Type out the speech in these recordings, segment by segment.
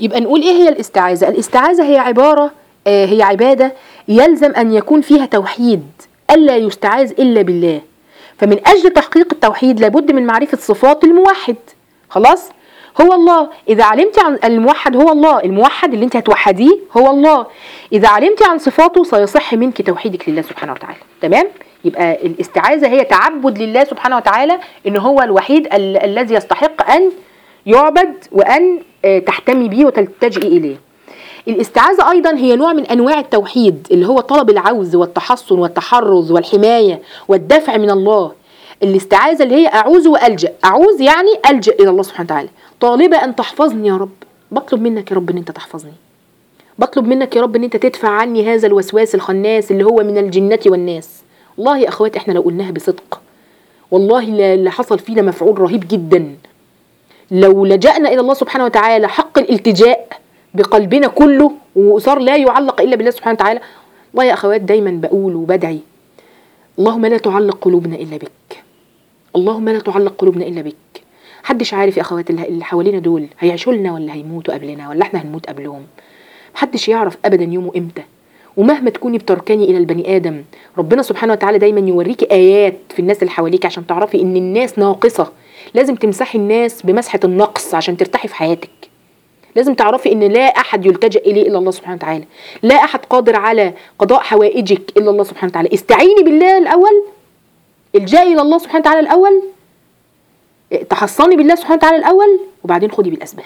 يبقى نقول ايه هي الاستعاذة الاستعاذة هي عبارة آه هي عبادة يلزم ان يكون فيها توحيد الا يستعاذ الا بالله فمن اجل تحقيق التوحيد لابد من معرفة صفات الموحد خلاص هو الله إذا علمت عن الموحد هو الله الموحد اللي أنت هتوحديه هو الله إذا علمت عن صفاته سيصح منك توحيدك لله سبحانه وتعالى تمام يبقى الاستعاذة هي تعبد لله سبحانه وتعالى إن هو الوحيد ال- الذي يستحق أن يعبد وأن آه، تحتمي به وتلتجئي إليه الاستعاذة أيضا هي نوع من أنواع التوحيد اللي هو طلب العوز والتحصن والتحرز والحماية والدفع من الله الاستعاذة اللي هي أعوذ وألجأ أعوذ يعني ألجأ إلى الله سبحانه وتعالى طالبة أن تحفظني يا رب بطلب منك يا رب أن أنت تحفظني بطلب منك يا رب أن أنت تدفع عني هذا الوسواس الخناس اللي هو من الجنة والناس والله يا أخوات إحنا لو قلناها بصدق والله لا- اللي حصل فينا مفعول رهيب جدا لو لجأنا إلى الله سبحانه وتعالى حق الالتجاء بقلبنا كله وصار لا يعلق إلا بالله سبحانه وتعالى والله يا أخوات دايما بقول وبدعي اللهم لا تعلق قلوبنا إلا بك اللهم لا تعلق قلوبنا إلا بك محدش عارف يا أخوات اللي اللي حوالينا دول هيعيشوا لنا ولا هيموتوا قبلنا ولا احنا هنموت قبلهم محدش يعرف أبدا يومه إمتى ومهما تكوني بتركني إلى البني آدم ربنا سبحانه وتعالى دايما يوريكي آيات في الناس اللي حواليك عشان تعرفي إن الناس ناقصة لازم تمسحي الناس بمسحة النقص عشان ترتاحي في حياتك لازم تعرفي ان لا احد يلتجا اليه الا الله سبحانه وتعالى لا احد قادر على قضاء حوائجك الا الله سبحانه وتعالى استعيني بالله الاول الجئي الى الله سبحانه وتعالى الاول تحصني بالله سبحانه وتعالى الاول وبعدين خدي بالاسباب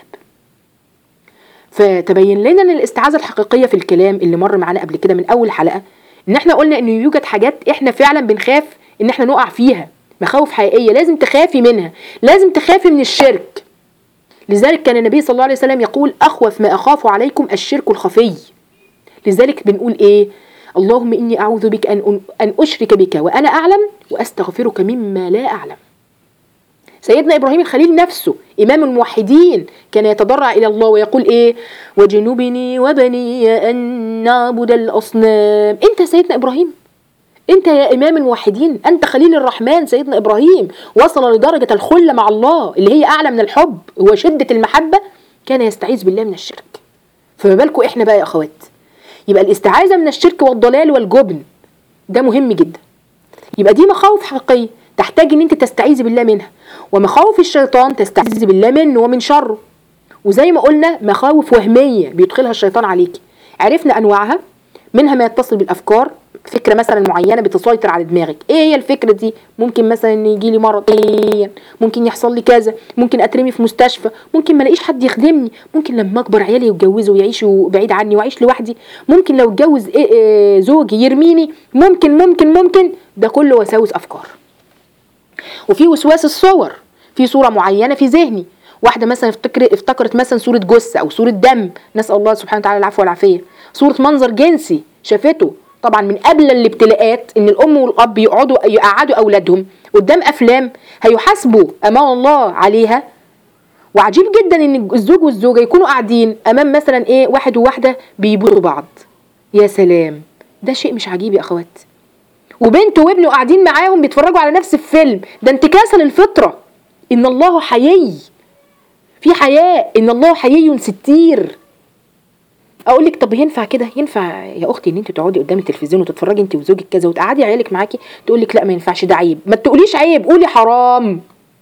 فتبين لنا ان الاستعاذه الحقيقيه في الكلام اللي مر معانا قبل كده من اول حلقه ان احنا قلنا ان يوجد حاجات احنا فعلا بنخاف ان احنا نقع فيها مخاوف حقيقيه لازم تخافي منها لازم تخافي من الشرك لذلك كان النبي صلى الله عليه وسلم يقول أخوف ما أخاف عليكم الشرك الخفي لذلك بنقول إيه اللهم إني أعوذ بك أن, أن أشرك بك وأنا أعلم وأستغفرك مما لا أعلم سيدنا إبراهيم الخليل نفسه إمام الموحدين كان يتضرع إلى الله ويقول إيه وجنبني وبني أن نعبد الأصنام أنت سيدنا إبراهيم انت يا امام الموحدين انت خليل الرحمن سيدنا ابراهيم وصل لدرجه الخله مع الله اللي هي اعلى من الحب هو شده المحبه كان يستعيذ بالله من الشرك فما بالكم احنا بقى يا اخوات يبقى الاستعاذه من الشرك والضلال والجبن ده مهم جدا يبقى دي مخاوف حقيقيه تحتاج ان انت تستعيذي بالله منها ومخاوف الشيطان تستعيذي بالله منه ومن شره وزي ما قلنا مخاوف وهميه بيدخلها الشيطان عليكي عرفنا انواعها منها ما يتصل بالافكار فكره مثلا معينه بتسيطر على دماغك ايه هي الفكره دي ممكن مثلا ان يجي لي مرض إيه؟ ممكن يحصل لي كذا ممكن اترمي في مستشفى ممكن ما الاقيش حد يخدمني ممكن لما اكبر عيالي يتجوزوا ويعيشوا بعيد عني واعيش لوحدي ممكن لو اتجوز إيه إيه زوجي يرميني ممكن ممكن ممكن ده كله وساوس افكار وفي وسواس الصور في صوره معينه في ذهني واحده مثلا افتكر افتكرت مثلا صوره جثه او صوره دم نسال الله سبحانه وتعالى العفو والعافيه صوره منظر جنسي شافته طبعا من قبل الابتلاءات ان الام والاب يقعدوا يقعدوا اولادهم قدام افلام هيحاسبوا امام الله عليها وعجيب جدا ان الزوج والزوجه يكونوا قاعدين امام مثلا ايه واحد وواحده بيبوسوا بعض يا سلام ده شيء مش عجيب يا اخوات وبنته وابنه قاعدين معاهم بيتفرجوا على نفس الفيلم ده انتكاسه للفطره ان الله حيي في حياء ان الله حيي ستير اقول لك طب ينفع كده ينفع يا اختي ان انت تقعدي قدام التلفزيون وتتفرجي انت وزوجك كذا وتقعدي عيالك معاكي تقول لك لا ما ينفعش ده عيب ما تقوليش عيب قولي حرام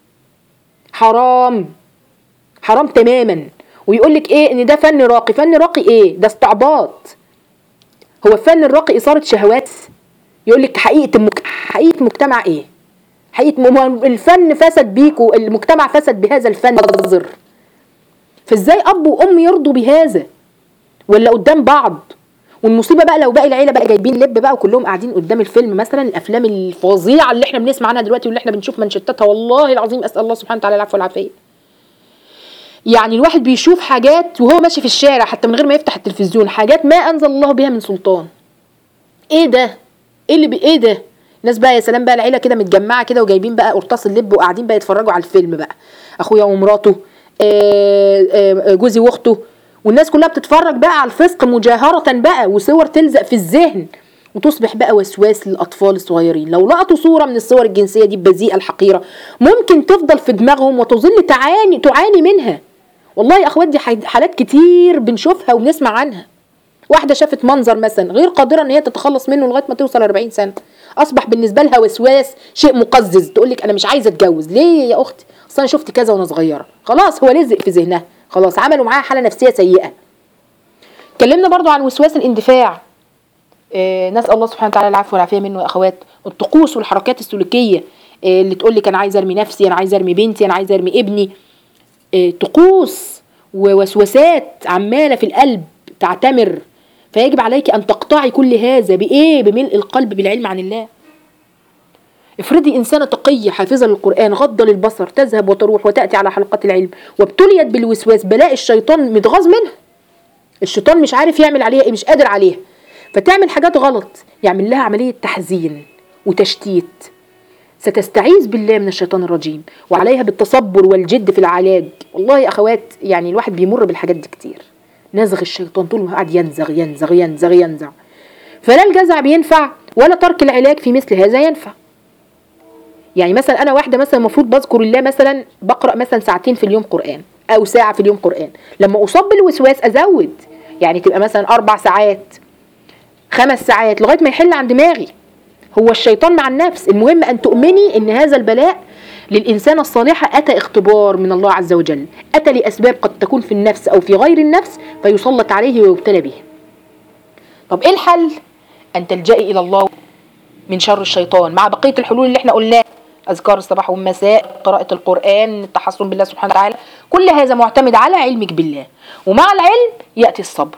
حرام حرام تماما ويقول لك ايه ان ده فن راقي فن راقي ايه ده استعباط هو الفن الراقي اثاره شهوات يقول لك حقيقه المك... حقيقه مجتمع ايه حقيقه م... الفن فسد بيكوا المجتمع فسد بهذا الفن منظر فازاي اب وام يرضوا بهذا ولا قدام بعض والمصيبه بقى لو باقي العيله بقى جايبين لب بقى وكلهم قاعدين قدام الفيلم مثلا الافلام الفظيعه اللي احنا بنسمع عنها دلوقتي واللي احنا بنشوف منشطاتها والله العظيم اسال الله سبحانه وتعالى العفو والعافيه يعني الواحد بيشوف حاجات وهو ماشي في الشارع حتى من غير ما يفتح التلفزيون حاجات ما انزل الله بها من سلطان ايه ده ايه اللي بي ايه ده ناس بقى يا سلام بقى العيله كده متجمعه كده وجايبين بقى قرطاس اللب وقاعدين بقى يتفرجوا على الفيلم بقى اخويا ومراته آه، آه، جوزي واخته والناس كلها بتتفرج بقى على الفسق مجاهرة بقى وصور تلزق في الذهن وتصبح بقى وسواس للأطفال الصغيرين لو لقطوا صورة من الصور الجنسية دي البذيئة الحقيرة ممكن تفضل في دماغهم وتظل تعاني تعاني منها والله يا اخوات دي حي- حالات كتير بنشوفها وبنسمع عنها واحدة شافت منظر مثلا غير قادرة ان هي تتخلص منه لغاية ما توصل 40 سنة اصبح بالنسبة لها وسواس شيء مقزز تقول لك انا مش عايزة اتجوز ليه يا اختي اصل انا شفت كذا وانا صغيرة خلاص هو لزق في ذهنها خلاص عملوا معاها حالة نفسية سيئة اتكلمنا برضو عن وسواس الاندفاع آه، نسال الله سبحانه وتعالى العفو والعافيه منه يا اخوات الطقوس والحركات السلوكيه آه، اللي تقول لك انا عايزه ارمي نفسي انا عايزه ارمي بنتي انا عايزه ارمي ابني آه، طقوس ووسوسات عماله في القلب تعتمر فيجب عليك ان تقطعي كل هذا بايه بملء القلب بالعلم عن الله افرضي إنسانة تقية حافظة للقرآن غضة للبصر تذهب وتروح وتأتي على حلقات العلم وابتليت بالوسواس بلاء الشيطان متغاظ منها الشيطان مش عارف يعمل عليها ايه مش قادر عليها فتعمل حاجات غلط يعمل لها عملية تحزين وتشتيت ستستعيذ بالله من الشيطان الرجيم وعليها بالتصبر والجد في العلاج والله يا اخوات يعني الواحد بيمر بالحاجات دي كتير نزغ الشيطان طول ما هو قاعد ينزغ ينزغ ينزغ ينزغ فلا الجزع بينفع ولا ترك العلاج في مثل هذا ينفع يعني مثلا انا واحده مثلا المفروض بذكر الله مثلا بقرا مثلا ساعتين في اليوم قران او ساعه في اليوم قران لما اصاب بالوسواس ازود يعني تبقى مثلا اربع ساعات خمس ساعات لغايه ما يحل عن دماغي هو الشيطان مع النفس المهم ان تؤمني ان هذا البلاء للإنسان الصالحة أتى اختبار من الله عز وجل أتى لأسباب قد تكون في النفس أو في غير النفس فيسلط عليه ويبتلى به طب إيه الحل؟ أن تلجئي إلى الله من شر الشيطان مع بقية الحلول اللي احنا قلناها أذكار الصباح والمساء قراءة القرآن التحصن بالله سبحانه وتعالى كل هذا معتمد على علمك بالله ومع العلم يأتي الصبر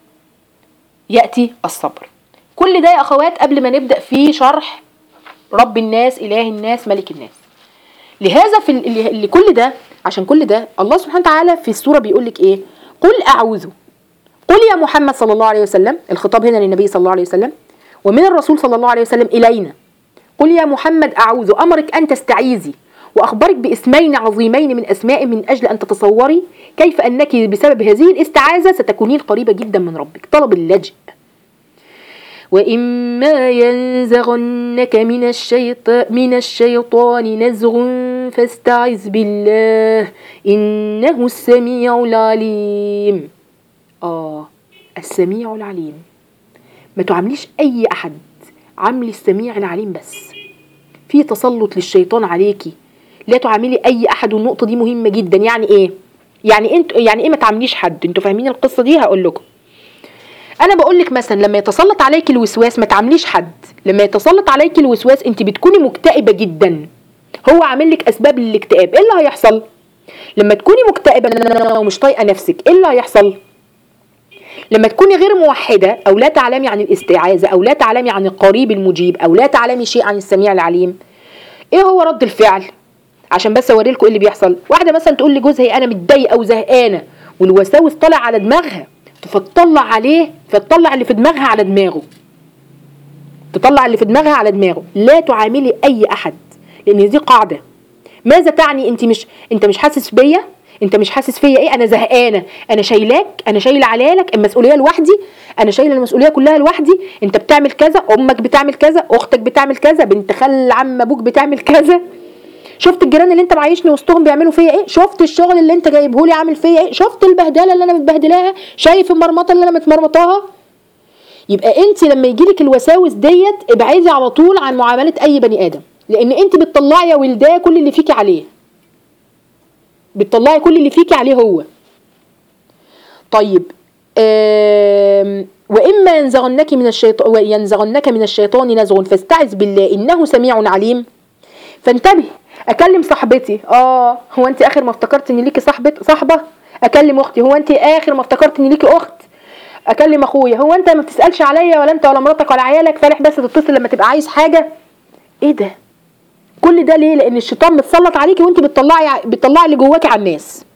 يأتي الصبر كل ده يا أخوات قبل ما نبدأ في شرح رب الناس إله الناس ملك الناس لهذا في ال- لكل ده عشان كل ده الله سبحانه وتعالى في السورة بيقول لك إيه قل أعوذ قل يا محمد صلى الله عليه وسلم الخطاب هنا للنبي صلى الله عليه وسلم ومن الرسول صلى الله عليه وسلم إلينا قل يا محمد أعوذ أمرك أن تستعيذي وأخبرك باسمين عظيمين من أسماء من أجل أن تتصوري كيف أنك بسبب هذه الاستعاذة ستكونين قريبة جدا من ربك طلب اللجئ وإما ينزغنك من الشيطان من الشيطان نزغ فاستعذ بالله إنه السميع العليم آه السميع العليم ما تعامليش أي أحد عاملي السميع العليم بس في تسلط للشيطان عليكي لا تعاملي أي أحد والنقطة دي مهمة جدا يعني إيه؟ يعني انت يعني ايه ما تعامليش حد انتوا فاهمين القصه دي هقول لكم انا بقول لك مثلا لما يتسلط عليك الوسواس ما تعامليش حد لما يتسلط عليك الوسواس انت بتكوني مكتئبه جدا هو عامل لك اسباب للاكتئاب ايه اللي هيحصل لما تكوني مكتئبه ومش طايقه نفسك ايه اللي هيحصل لما تكوني غير موحده او لا تعلمي عن الاستعاذه او لا تعلمي عن القريب المجيب او لا تعلمي شيء عن السميع العليم ايه هو رد الفعل عشان بس اوري لكم ايه اللي بيحصل واحده مثلا تقول لجوزها انا متضايقه وزهقانه والوساوس طالع على دماغها فتطلع عليه فتطلع اللي في دماغها على دماغه تطلع اللي في دماغها على دماغه لا تعاملي اي احد لان دي قاعده ماذا تعني انت مش انت مش حاسس بيا انت مش حاسس فيا ايه انا زهقانه انا شايلاك انا شايله عليك المسؤوليه لوحدي انا شايله المسؤوليه كلها لوحدي انت بتعمل كذا امك بتعمل كذا اختك بتعمل كذا بنت خال عم ابوك بتعمل كذا شفت الجيران اللي انت معيشني وسطهم بيعملوا فيا ايه شفت الشغل اللي انت جايبه لي عامل فيا ايه شفت البهدله اللي انا متبهدلاها شايف المرمطه اللي انا متمرمطاها يبقى انت لما يجيلك الوساوس ديت ابعدي على طول عن معامله اي بني ادم لان انت بتطلعي يا ولداه كل اللي فيكي عليه بتطلعي كل اللي فيكي عليه هو طيب آم، واما ينزغنك من الشيطان وينزغنك من الشيطان نزغ فاستعذ بالله انه سميع عليم فانتبه اكلم صاحبتي اه هو انت اخر ما افتكرت ان ليكي صاحبه صاحبه اكلم اختي هو انت اخر ما افتكرت ان ليكي اخت اكلم اخويا هو انت ما بتسالش عليا ولا انت ولا مراتك ولا عيالك فالح بس تتصل لما تبقى عايز حاجه ايه ده كل ده ليه لان الشيطان متسلط عليكي وانت بتطلعي بتطلعي اللي جواكي على الناس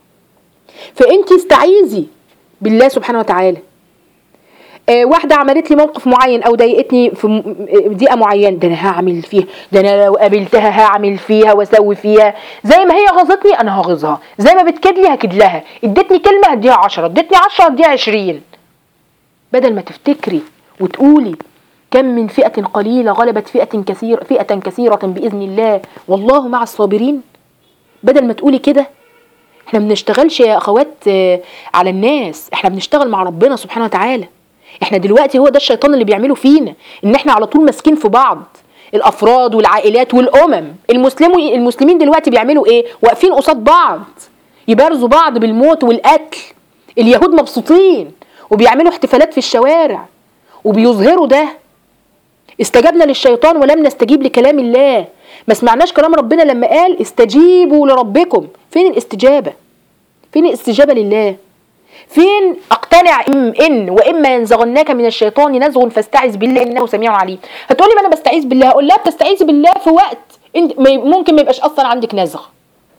فانت استعيذي بالله سبحانه وتعالى آه، واحدة عملت لي موقف معين أو ضايقتني في م- دقيقة معينة ده أنا هعمل فيها ده أنا لو قابلتها هعمل فيها وأسوي فيها زي ما هي غزتني أنا هغزها زي ما بتكد لي هكد لها ادتني كلمة هديها عشرة ادتني عشرة هديها عشرين بدل ما تفتكري وتقولي كم من فئة قليلة غلبت فئة كثير فئة كثيرة بإذن الله والله مع الصابرين بدل ما تقولي كده احنا ما بنشتغلش يا اخوات آه، على الناس احنا بنشتغل مع ربنا سبحانه وتعالى احنا دلوقتي هو ده الشيطان اللي بيعمله فينا ان احنا على طول ماسكين في بعض الافراد والعائلات والامم المسلمين المسلمين دلوقتي بيعملوا ايه واقفين قصاد بعض يبارزوا بعض بالموت والقتل اليهود مبسوطين وبيعملوا احتفالات في الشوارع وبيظهروا ده استجبنا للشيطان ولم نستجيب لكلام الله ما سمعناش كلام ربنا لما قال استجيبوا لربكم فين الاستجابة فين الاستجابة لله فين اقتنع إن, ان واما ينزغنك من الشيطان نزغ فاستعذ بالله انه سميع عليم هتقولي ما انا بستعيذ بالله هقول لا بتستعيذ بالله في وقت انت ما- ممكن ما يبقاش اصلا عندك نزغ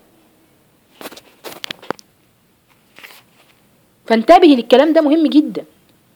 فانتبهي للكلام ده مهم جدا